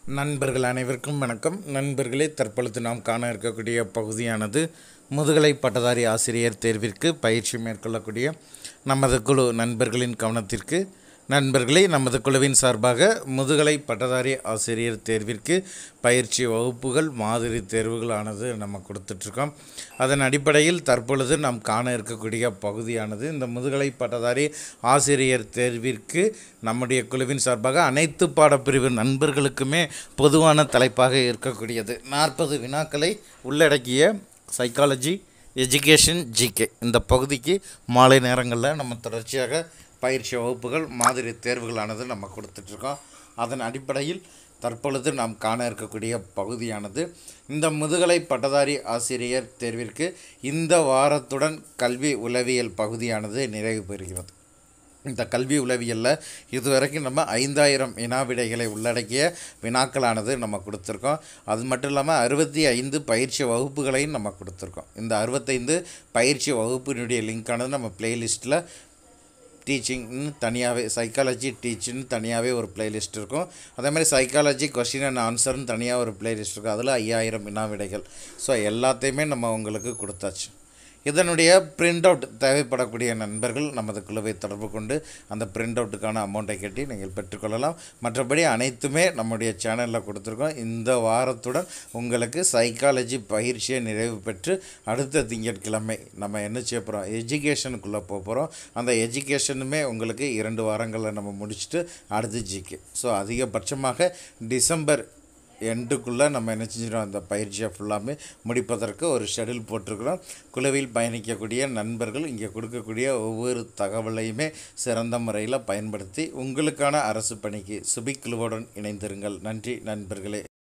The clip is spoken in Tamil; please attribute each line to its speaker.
Speaker 1: நண்பர்கள் அனைவருக்கும் வணக்கம் நண்பர்களே தற்பொழுது நாம் காண இருக்கக்கூடிய பகுதியானது முதுகலை பட்டதாரி ஆசிரியர் தேர்விற்கு பயிற்சி மேற்கொள்ளக்கூடிய நமது குழு நண்பர்களின் கவனத்திற்கு நண்பர்களே நமது குழுவின் சார்பாக முதுகலை பட்டதாரி ஆசிரியர் தேர்விற்கு பயிற்சி வகுப்புகள் மாதிரி தேர்வுகளானது நம்ம கொடுத்துட்ருக்கோம் அதன் அடிப்படையில் தற்பொழுது நாம் காண இருக்கக்கூடிய பகுதியானது இந்த முதுகலை பட்டதாரி ஆசிரியர் தேர்விற்கு நம்முடைய குழுவின் சார்பாக அனைத்து பாடப்பிரிவு நண்பர்களுக்குமே பொதுவான தலைப்பாக இருக்கக்கூடியது நாற்பது வினாக்களை உள்ளடக்கிய சைக்காலஜி எஜுகேஷன் ஜிகே இந்த பகுதிக்கு மாலை நேரங்களில் நம்ம தொடர்ச்சியாக பயிற்சி வகுப்புகள் மாதிரி தேர்வுகளானது நம்ம கொடுத்துட்ருக்கோம் அதன் அடிப்படையில் தற்பொழுது நாம் காண இருக்கக்கூடிய பகுதியானது இந்த முதுகலை பட்டதாரி ஆசிரியர் தேர்விற்கு இந்த வாரத்துடன் கல்வி உளவியல் பகுதியானது நிறைவு பெறுகிறது இந்த கல்வி உளவியலில் இதுவரைக்கும் நம்ம ஐந்தாயிரம் வினா விடைகளை உள்ளடக்கிய வினாக்களானது நம்ம கொடுத்துருக்கோம் அது மட்டும் இல்லாமல் அறுபத்தி ஐந்து பயிற்சி வகுப்புகளையும் நம்ம கொடுத்துருக்கோம் இந்த அறுபத்தைந்து பயிற்சி வகுப்பினுடைய லிங்க்கானது நம்ம பிளேலிஸ்ட்டில் டீச்சிங்னு தனியாகவே சைக்காலஜி டீச்சிங்னு தனியாகவே ஒரு பிளேலிஸ்ட் இருக்கும் அதே மாதிரி சைக்காலஜி கொஷின் அண்ட் ஆன்சர்னு தனியாக ஒரு பிளேலிஸ்ட் இருக்கும் அதில் ஐயாயிரம் வினா விடைகள் ஸோ எல்லாத்தையுமே நம்ம உங்களுக்கு கொடுத்தாச்சு இதனுடைய பிரிண்ட் அவுட் தேவைப்படக்கூடிய நண்பர்கள் நமது குழுவை தொடர்பு கொண்டு அந்த பிரிண்ட் அவுட்டுக்கான அமௌண்ட்டை கட்டி நீங்கள் பெற்றுக்கொள்ளலாம் மற்றபடி அனைத்துமே நம்முடைய சேனலில் கொடுத்துருக்கோம் இந்த வாரத்துடன் உங்களுக்கு சைக்காலஜி பயிற்சியை நிறைவு பெற்று அடுத்த திங்கட்கிழமை நம்ம என்ன செய்ய போகிறோம் எஜுகேஷனுக்குள்ளே போக போகிறோம் அந்த எஜுகேஷனுமே உங்களுக்கு இரண்டு வாரங்களில் நம்ம முடிச்சுட்டு அடுத்து ஜிகே ஸோ அதிகபட்சமாக டிசம்பர் எண்டுக்குள்ளே நம்ம என்ன செஞ்சிடும் அந்த பயிற்சியை ஃபுல்லாமே முடிப்பதற்கு ஒரு ஷெடியூல் போட்டிருக்கிறோம் குழுவில் பயணிக்கக்கூடிய நண்பர்கள் இங்கே கொடுக்கக்கூடிய ஒவ்வொரு தகவலையுமே சிறந்த முறையில் பயன்படுத்தி உங்களுக்கான அரசு பணிக்கு சுபிக் குழுவுடன் இணைந்திருங்கள் நன்றி நண்பர்களே